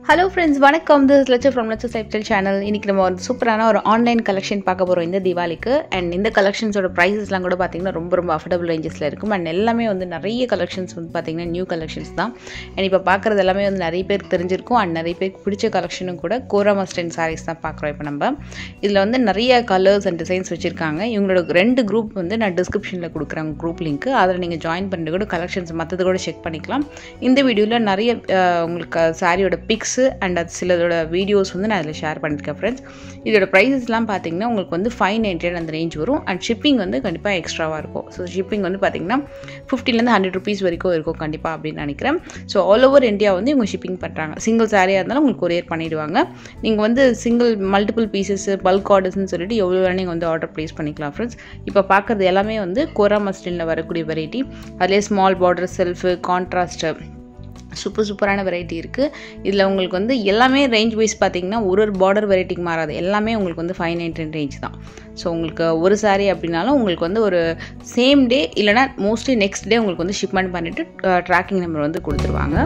hello friends வணக்கம் this Latcham from Latcham life channel இன்றைக்கி நம்ம ஒரு சூப்பரான ஒரு ஆன்லைன் கலெக்ஷன் பார்க்க போகிறோம் இந்த தீபாவளிக்கு அண்ட் இந்த கலெக்ஷன்ஸோட ப்ரைஸஸ்லாம் கூட பார்த்தீங்கன்னா ரொம்ப ரொம்ப அஃபோர்டபுள் ரேஞ்சஸில் இருக்கும் அண்ட் எல்லாமே வந்து நிறைய கலெக்ஷன்ஸ் வந்து பார்த்தீங்கன்னா நியூ கலெக்ஷன்ஸ் தான் அண்ட் இப்போ பார்க்குறது எல்லாமே வந்து நிறைய பேருக்கு தெரிஞ்சிருக்கும் அண்ட் நிறைய பேருக்கு பிடிச்ச கலெக்ஷனும் கூட கோரா மஸ்டன் சாரீஸ் தான் பார்க்குறோம் இப்போ நம்ம இதில் வந்து நிறைய கலர்ஸ் அண்ட் டிசைன்ஸ் வச்சுருக்காங்க இவங்களோட ரெண்டு குரூப் வந்து நான் டிஸ்கிரிப்ஷனில் கொடுக்குறாங்க குரூப் லிங்க் அதில் நீங்கள் ஜாயின் பண்ணிட்டு கூட கலெக்ஷன்ஸ் மற்றது கூட செக் பண்ணிக்கலாம் இந்த வீடியோவில் நிறைய அஹ், உங்களுக்கு சாரியோட பிக்ஸு அண்ட் அது சிலதோட வீடியோஸ் வந்து நான் அதில் ஷேர் பண்ணியிருக்கேன் ஃப்ரெண்ட்ஸ் இதோட ப்ரைஸஸ்லாம் பார்த்தீங்கன்னா உங்களுக்கு வந்து ஃபைவ் நைன்டி அந்த ரேஞ்ச் வரும் அண்ட் ஷிப்பிங் வந்து கண்டிப்பாக எக்ஸ்ட்ராவாக இருக்கும் ஸோ ஷிப்பிங் வந்து பார்த்தீங்கன்னா ஃபிஃப்டிலேருந்து ஹண்ட்ரட் ருபீஸ் வரைக்கும் இருக்கும் கண்டிப்பாக அப்படின்னு நினைக்கிறேன் ஸோ ஆல் ஓவர் இந்தியா வந்து இவங்க ஷிப்பிங் பண்ணுறாங்க சிங்கிள் சாரியாக இருந்தாலும் உங்களுக்கு கொரியர் பண்ணிடுவாங்க நீங்கள் வந்து சிங்கிள் மல்டிபிள் பீசஸ் பல்க் ஆர்டர்ஸ்னு சொல்லிட்டு எவ்வளோ வேணால் நீங்கள் வந்து ஆர்டர் ப்ளேஸ் பண்ணிக்கலாம் ஃப்ரெண்ட்ஸ் இப்போ பார்க்குறது எல்லாமே வந்து கோரா மஸ்டினில் வரக்கூடிய வெரைட்டி அதிலே small border self contrast super சூப்பரான வெரைட்டி இருக்குது இதில் உங்களுக்கு வந்து எல்லாமே ரேஞ்ச் வைஸ் பார்த்தீங்கன்னா ஒரு ஒரு பார்டர் வெரைட்டிக்கு மாறாது எல்லாமே உங்களுக்கு வந்து ஃபைவ் நைன்டீன் ரேஞ்ச் தான் ஸோ உங்களுக்கு ஒரு saree அப்படின்னாலும் உங்களுக்கு வந்து ஒரு சேம் டே இல்லைனா மோஸ்ட்லி நெக்ஸ்ட் டே உங்களுக்கு வந்து ஷிப்மெண்ட் பண்ணிவிட்டு ட்ராக்கிங் நம்பர் வந்து கொடுத்துருவாங்க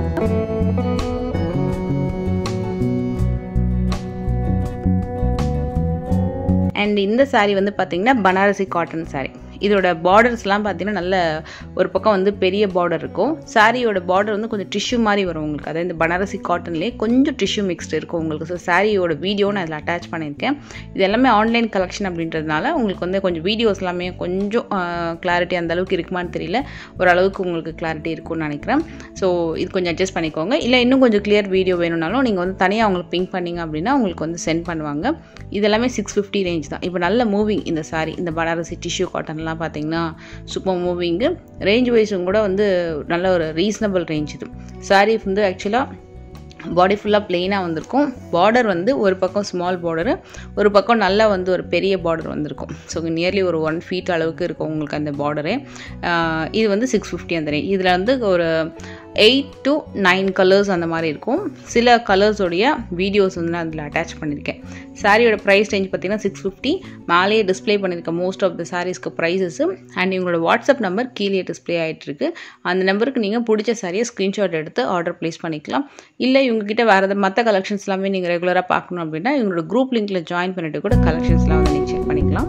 அண்ட் இந்த saree வந்து பார்த்தீங்கன்னா பனாரசி காட்டன் saree இதோட பார்டர்ஸ்லாம் பார்த்தீங்கன்னா நல்ல ஒரு பக்கம் வந்து பெரிய பார்டர் இருக்கும் சாரியோட பார்டர் வந்து கொஞ்சம் டிஷ்யூ மாதிரி வரும் உங்களுக்கு அதாவது இந்த பனாரசி காட்டன்லேயே கொஞ்சம் டிஷ்யூ மிக்ஸ்டு இருக்கும் உங்களுக்கு ஸோ சாரியோட வீடியோ நான் அதில் அட்டாச் பண்ணியிருக்கேன் இது எல்லாமே ஆன்லைன் கலெக்ஷன் அப்படின்றதுனால உங்களுக்கு வந்து கொஞ்சம் வீடியோஸ் எல்லாமே கொஞ்சம் கிளாரிட்டி அந்த அளவுக்கு இருக்குமான்னு தெரியல ஓரளவுக்கு உங்களுக்கு கிளாரிட்டி இருக்கும்னு நினைக்கிறேன் ஸோ இது கொஞ்சம் அட்ஜஸ்ட் பண்ணிக்கோங்க இல்லை இன்னும் கொஞ்சம் கிளியர் வீடியோ வேணும்னாலும் நீங்கள் வந்து தனியாக அவங்களுக்கு பிங்க் பண்ணீங்க அப்படின்னா உங்களுக்கு வந்து சென்ட் பண்ணுவாங்க இது எல்லாமே சிக்ஸ் ஃபிஃப்டி ரேஞ்ச் தான் இப்போ நல்ல மூவிங் இந்த சாரி இந்த பனாரசி டிஷ்யூ காட்டன்லாம் பார்த்தீங்கன்னா சூப்பர் மூவிங்கு ரேஞ்ச் வைஸும் கூட வந்து நல்ல ஒரு ரீசனபிள் ரேஞ்ச் இது சாரி வந்து ஆக்சுவலாக பாடி ஃபுல்லாக பிளெயினாக வந்திருக்கும் பார்டர் வந்து ஒரு பக்கம் ஸ்மால் பார்டரு ஒரு பக்கம் நல்லா வந்து ஒரு பெரிய பார்டர் வந்திருக்கும் ஸோ நியர்லி ஒரு ஒன் ஃபீட் அளவுக்கு இருக்கும் உங்களுக்கு அந்த பார்டரே இது வந்து சிக்ஸ் ஃபிஃப்டி அந்த ரேஞ்ச் இதில் வந்து ஒரு எயிட் டு நைன் கலர்ஸ் அந்த மாதிரி இருக்கும் சில கலர்ஸோடைய வீடியோஸ் வந்து நான் அதில் அட்டாச் பண்ணியிருக்கேன் சாரியோட ப்ரைஸ் ரேஞ்ச் பார்த்தீங்கன்னா சிக்ஸ் ஃபிஃப்டி மேலேயே டிஸ்ப்ளே பண்ணியிருக்கேன் மோஸ்ட் ஆஃப் த சாரீஸ்க்கு ப்ரைஸஸு அண்ட் இவங்களோட வாட்ஸ்அப் நம்பர் கீழே டிஸ்ப்ளே ஆகிட்டு இருக்கு அந்த நம்பருக்கு நீங்கள் பிடிச்ச சாரியை ஸ்க்ரீன்ஷாட் எடுத்து ஆர்டர் ப்ளேஸ் பண்ணிக்கலாம் இல்லை இவங்ககிட்ட வேறு எதாவது மற்ற கலெக்ஷன்ஸ் எல்லாமே நீங்கள் ரெகுலராக பார்க்கணும் அப்படின்னா இவங்களோட குரூப் லிங்க்கில் ஜாயின் பண்ணிட்டு கூட கலெக்ஷன்ஸ்லாம் வந்து நீங்கள் செக் பண்ணிக்கலாம்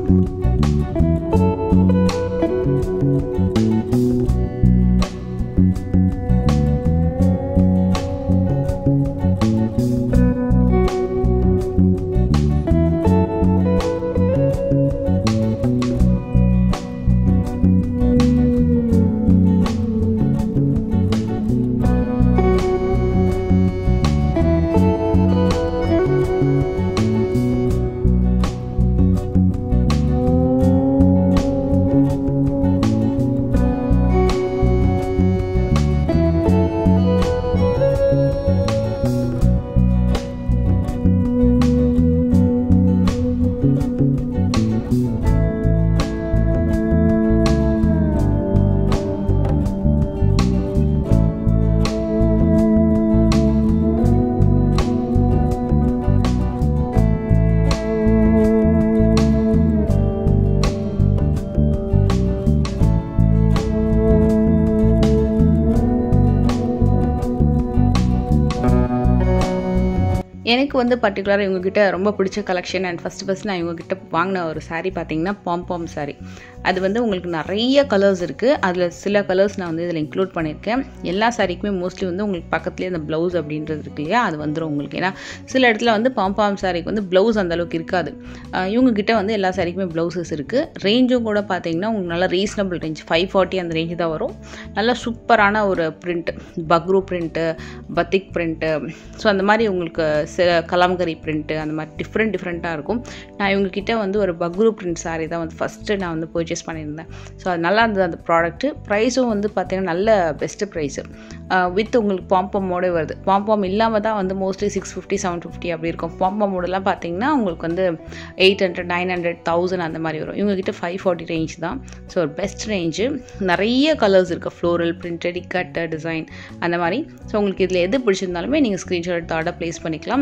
எனக்கு வந்து பர்டிகுலராக இவங்ககிட்ட ரொம்ப பிடிச்ச கலெக்ஷன் அண்ட் ஃபஸ்ட்டு ஃபஸ்ட் நான் இவங்ககிட்ட வாங்கின ஒரு saree பார்த்தீங்கன்னா பாம்பாம் saree அது வந்து உங்களுக்கு நிறைய கலர்ஸ் இருக்குது அதில் சில கலர்ஸ் நான் வந்து இதில் இன்க்ளூட் பண்ணியிருக்கேன் எல்லா சாரிக்குமே மோஸ்ட்லி வந்து உங்களுக்கு பக்கத்துலேயே அந்த ப்ளவுஸ் அப்படின்றது இருக்கு இல்லையா அது வந்துடும் உங்களுக்கு ஏன்னா சில இடத்துல வந்து பாம்பாம் சாரிக்கு வந்து ப்ளவுஸ் அந்த அளவுக்கு இருக்காது அஹ் இவங்க கிட்ட வந்து எல்லா சாரிக்குமே ப்ளவுசஸ் இருக்குது ரேஞ்சும் கூட பார்த்தீங்கன்னா உங்களுக்கு நல்ல ரீசனபிள் ரேஞ்ச் ஃபைவ் ஃபார்ட்டி அந்த ரேஞ்சு தான் வரும் நல்ல சூப்பரான ஒரு print Bagru print batik print so அந்த மாதிரி உங்களுக்கு சில கலாம்கரி பிரிண்ட்டு அந்த மாதிரி டிஃப்ரெண்ட் டிஃப்ரெண்ட்டாக இருக்கும் நான் இவங்ககிட்ட வந்து ஒரு பக்ரூ பிரிண்ட் saree தான் வந்து ஃபஸ்ட்டு நான் வந்து பர்ச்சேஸ் பண்ணியிருந்தேன் ஸோ அது நல்லா இருந்தது அந்த ப்ராடக்ட்டு ப்ரைஸும் வந்து பார்த்தீங்கன்னா நல்ல பெஸ்ட்டு ப்ரைஸு வித் உங்களுக்கு பாம்பமோட வருது பாம்பம் இல்லாமல் தான் வந்து mostly six fifty seven fifty அப்படி இருக்கும் பாம்பமோடலாம் பார்த்தீங்கன்னா உங்களுக்கு வந்து eight hundred nine hundred thousand அந்த மாதிரி வரும் இவங்ககிட்ட ஃபைவ் ஃபார்ட்டி ரேஞ்ச் தான் ஸோ ஒரு பெஸ்ட் ரேஞ்சு நிறைய கலர்ஸ் இருக்குது ஃப்ளோரல் பிரிண்டட் இக்கட் டிசைன் அந்த மாதிரி ஸோ உங்களுக்கு இதில் எது பிடிச்சிருந்தாலுமே நீங்கள் ஸ்க்ரீன்ஷாட் எடுத்து ஆர்டர் ப்ளேஸ் பண்ணிக்கலாம்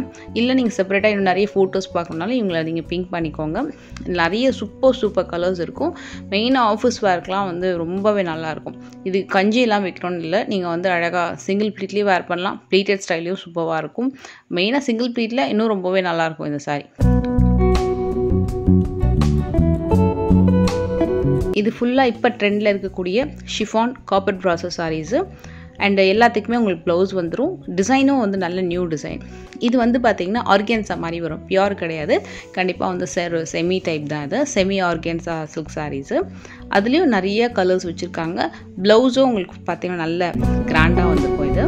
இல்லை நீங்கள் செப்பரேட்டாக இன்னும் நிறைய ஃபோட்டோஸ் பார்க்கணுனாலும் இவங்களை நீங்கள் பிங்க் பண்ணிக்கோங்க நிறைய சூப்பர் சூப்பர் கலர்ஸ் இருக்கும் மெயினாக ஆஃபீஸ் வேர்க்கெலாம் வந்து ரொம்பவே நல்லாயிருக்கும் இது கஞ்சியெல்லாம் வைக்கணும்னு இல்லை நீங்கள் வந்து அழகாக சிங்கிள் ப்ளீட்லேயும் வேர் பண்ணலாம் ப்ளீட்டட் ஸ்டைலையும் சூப்பராக இருக்கும் மெயினாக சிங்கிள் ப்ளீட்டில் இன்னும் ரொம்பவே நல்லாயிருக்கும் இந்த சாரீ இது ஃபுல்லாக இப்போ ட்ரெண்டில் இருக்கக்கூடிய chiffon copper process saris and எல்லாத்துக்குமே உங்களுக்கு ப்ளவுஸ் வந்துடும் டிசைனும் வந்து நல்ல நியூ டிசைன் இது வந்து பார்த்திங்கன்னா ஆர்கேன்ஸா மாதிரி வரும் பியூர் கிடையாது கண்டிப்பாக வந்து செர் செமி டைப் தான் இது செமி ஆர்கேன்ஸா சில்க் சாரீஸு அதுலேயும் நிறைய கலர்ஸ் வச்சுருக்காங்க ப்ளவுஸும் உங்களுக்கு பார்த்திங்கன்னா நல்ல கிராண்டாக வந்துருக்கும் இது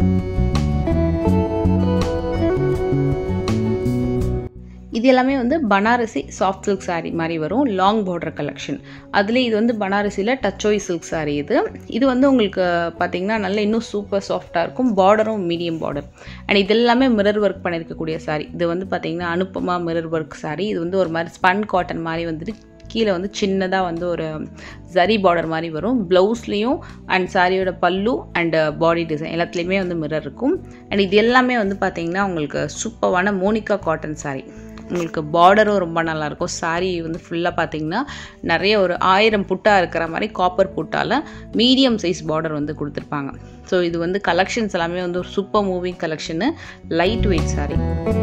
இது எல்லாமே வந்து பனாரசி சாஃப்ட் சில்க் சாரீ மாதிரி வரும் லாங் பார்டர் கலெக்ஷன் அதுலேயே இது வந்து பனாரசியில் டச்சோய் சில்க் சாரீ இது இது வந்து உங்களுக்கு பார்த்தீங்கன்னா நல்ல இன்னும் சூப்பர் சாஃப்டாக இருக்கும் பார்டரும் மீடியம் பார்டர் அண்ட் இது எல்லாமே மிரர் ஒர்க் பண்ணியிருக்கக்கூடிய சாரீ இது வந்து பார்த்தீங்கன்னா அனுப்பமா மிரர் ஒர்க் சாரீ இது வந்து ஒரு மாதிரி ஸ்பன் காட்டன் மாதிரி வந்துட்டு கீழே வந்து சின்னதாக வந்து ஒரு ஜரி பார்டர் மாதிரி வரும் ப்ளவுஸ்லேயும் அண்ட் சாரியோட பல்லு அண்ட் பாடி டிசைன் எல்லாத்துலேயுமே வந்து மிரர் இருக்கும் அண்ட் இது எல்லாமே வந்து பார்த்தீங்கன்னா உங்களுக்கு சூப்பரான மோனிகா காட்டன் சாரீ உங்களுக்கு பார்டரும் ரொம்ப நல்லாயிருக்கும் சாரீ வந்து ஃபுல்லாக பார்த்தீங்கன்னா நிறைய ஒரு ஆயிரம் புட்டா இருக்கிற மாதிரி காப்பர் புட்டால் மீடியம் சைஸ் பார்டர் வந்து கொடுத்துருப்பாங்க ஸோ இது வந்து கலெக்ஷன்ஸ் எல்லாமே வந்து ஒரு super moving collection light weight sari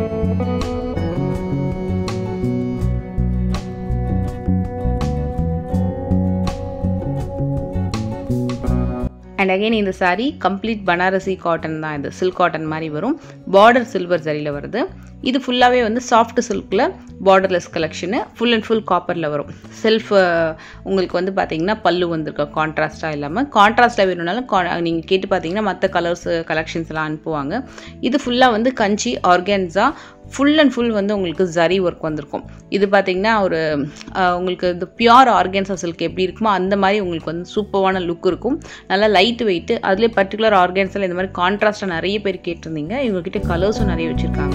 and again இந்த சாரீ கம்ப்ளீட் பனாரசி காட்டன் தான் இது சில்க் காட்டன் மாதிரி வரும் பார்டர் சில்வர் சரியில் வருது இது ஃபுல்லாகவே வந்து சாஃப்ட் சில்கில் borderless collection full and full காப்பரில் வரும் செல்ஃப் உங்களுக்கு வந்து பார்த்தீங்கன்னா பல்லு வந்திருக்கு கான்ட்ராஸ்ட்டாக இல்லாமல் கான்ட்ராஸ்ட்டாக வேணும்னாலும் நீங்கள் கேட்டு பார்த்தீங்கன்னா மற்ற கலர்ஸ் கலெக்ஷன்ஸ் எல்லாம் அனுப்புவாங்க இது ஃபுல்லாக வந்து கஞ்சி ஆர்கேன்ஸா ஃபுல் அண்ட் ஃபுல் வந்து உங்களுக்கு ஜரி ஒர்க் வந்திருக்கும் இது பார்த்தீங்கன்னா ஒரு உங்களுக்கு இந்த பியூர் ஆர்கேன்ஸா சில்க் எப்படி இருக்குமோ அந்த மாதிரி உங்களுக்கு வந்து சூப்பரான லுக் இருக்கும் நல்லா லைட் வெயிட்டு அதுலேயே பர்டிகுலர் ஆர்கேன்ஸில் இந்த மாதிரி கான்ட்ராஸ்ட்டாக நிறைய பேர் கேட்டிருந்தீங்க இவங்ககிட்ட கலர்ஸும் நிறைய வச்சுருக்காங்க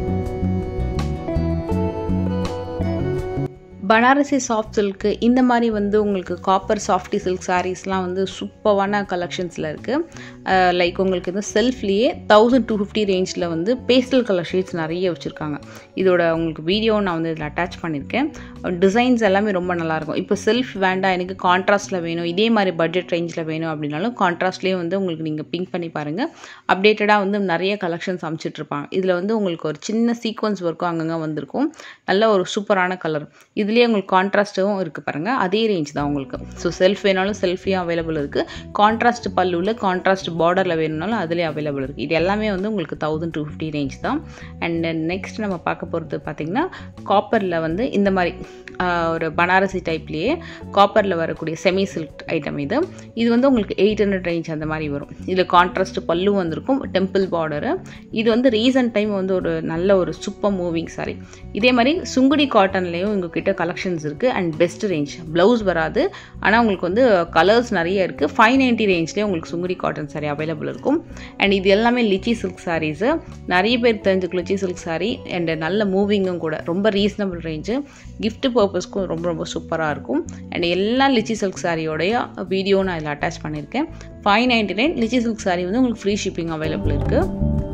பனாரசி சாஃப்ட் சில்க்கு இந்த மாதிரி வந்து உங்களுக்கு காப்பர் சாஃப்டி சில்க் சாரீஸ்லாம் வந்து சூப்பரான கலெக்ஷன்ஸில் இருக்குது லைக் உங்களுக்கு இந்த செல்ஃப்லேயே தௌசண்ட் டூ ஃபிஃப்டி ரேஞ்சில் வந்து பேஸ்டல் கலர் ஷீட்ஸ் நிறைய வச்சுருக்காங்க இதோட உங்களுக்கு வீடியோ நான் வந்து இதில் அட்டாச் பண்ணியிருக்கேன் டிசைன்ஸ் எல்லாமே ரொம்ப நல்லாயிருக்கும் இப்போ செல்ஃப் வேண்டாம் எனக்கு கான்ட்ராஸ்ட்டில் வேணும் இதே மாதிரி பட்ஜெட் ரேஞ்சில் வேணும் அப்படின்னாலும் கான்ட்ராஸ்ட்லேயே வந்து உங்களுக்கு நீங்கள் பிங்க் பண்ணி பாருங்கள் அப்டேட்டடாக வந்து நிறைய கலெக்ஷன்ஸ் அமைச்சிட்ருப்பாங்க இதில் வந்து உங்களுக்கு ஒரு சின்ன சீக்வன்ஸ் ஒர்க்கும் அங்கங்கே வந்திருக்கும் நல்ல ஒரு சூப்பரான கலர் இதுலேயே உங்களுக்கு கான்ட்ராஸ்ட்டும் இருக்குது பாருங்கள் அதே ரேஞ்ச் தான் உங்களுக்கு ஸோ செல்ஃப் வேணாலும் செல்ஃப்லேயும் அவைலபிள் இருக்குது கான்ட்ராஸ்ட் பல்லுவில் கான்ட்ராஸ்ட் பார்டரில் வேணும்னாலும் அதுலேயே அவைலபிள் இருக்குது இது எல்லாமே வந்து உங்களுக்கு தௌசண்ட் டூ ஃபிஃப்டி ரேஞ்ச் தான் அண்ட் நெக்ஸ்ட் நம்ம பார்க்க போகிறது பார்த்திங்கன்னா காப்பரில் வந்து இந்த மாதிரி ஒரு பனாரசி டைப்லேயே காப்பரில் வரக்கூடிய செமி சில்க் ஐட்டம் இது இது வந்து உங்களுக்கு எயிட் ஹண்ட்ரட் ரேஞ்ச் அந்த மாதிரி வரும் இதில் கான்ட்ராஸ்ட் பல்லு வந்திருக்கும் டெம்பிள் பார்டரு இது வந்து ரீசன்ட் டைம் வந்து ஒரு நல்ல ஒரு சூப்பர் மூவிங் சாரி இதே மாதிரி சுங்குடி காட்டன்லேயும் எங்ககிட்ட கலெக்ஷன்ஸ் இருக்குது அண்ட் பெஸ்ட் ரேஞ்ச் ப்ளவுஸ் வராது ஆனால் உங்களுக்கு வந்து கலர்ஸ் நிறைய இருக்குது ஃபைவ் நைன்ட்டி ரேஞ்ச்லேயே உங்களுக்கு சுங்குடி காட்டன் சாரி அவைலபிள் இருக்கும் அண்ட் இது எல்லாமே லிச்சி சில்க் சாரீஸு நிறைய பேர் தெரிஞ்சுக்கு லிச்சி சில்க் சாரி அண்ட் நல்ல மூவிங்கும் கூட ரொம்ப ரீசனபிள் ரேஞ்சு கிஃப்ட் பர்பஸ்க்கும் ரொம்ப ரொம்ப சூப்பராக இருக்கும் அண்ட் எல்லா லிச்சி சில்க் சாரியோடைய வீடியோ நான் இதில் அட்டாச் பண்ணியிருக்கேன் five ninety nine lichi silk sari வந்து உங்களுக்கு ஃப்ரீ ஷிப்பிங் அவைலபிள் இருக்குது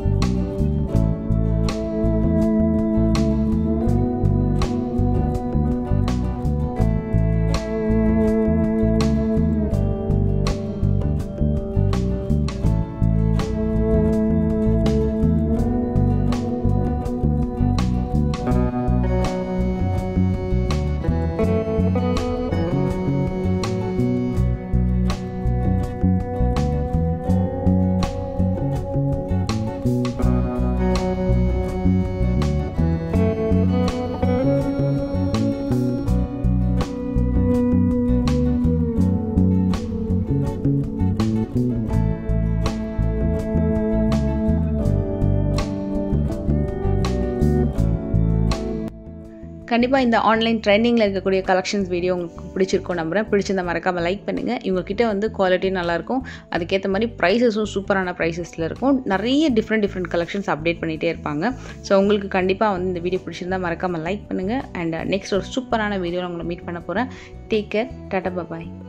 கண்டிப்பாக இந்த ஆன்லைன் ட்ரெண்டிங்கில் இருக்கக்கூடிய கலெக்ஷன்ஸ் வீடியோ உங்களுக்கு பிடிச்சிருக்கும் நம்புறேன் பிடிச்சிருந்த மறக்காமல் லைக் பண்ணுங்கள் இவங்ககிட்ட வந்து குவாலிட்டி நல்லாயிருக்கும் அதுக்கேற்ற மாதிரி ப்ரைஸஸும் சூப்பரான ப்ரைஸஸில் இருக்கும் நிறைய டிஃப்ரெண்ட் டிஃப்ரெண்ட் கலெக்ஷன்ஸ் அப்டேட் பண்ணிகிட்டே இருப்பாங்க ஸோ உங்களுக்கு கண்டிப்பாக வந்து இந்த வீடியோ பிடிச்சிருந்தா மறக்காமல் லைக் பண்ணுங்கள் அண்ட் நெக்ஸ்ட் ஒரு சூப்பரான வீடியோவில் உங்களை மீட் பண்ண போகிறேன் டேக் கேர் டாட்டா பாய்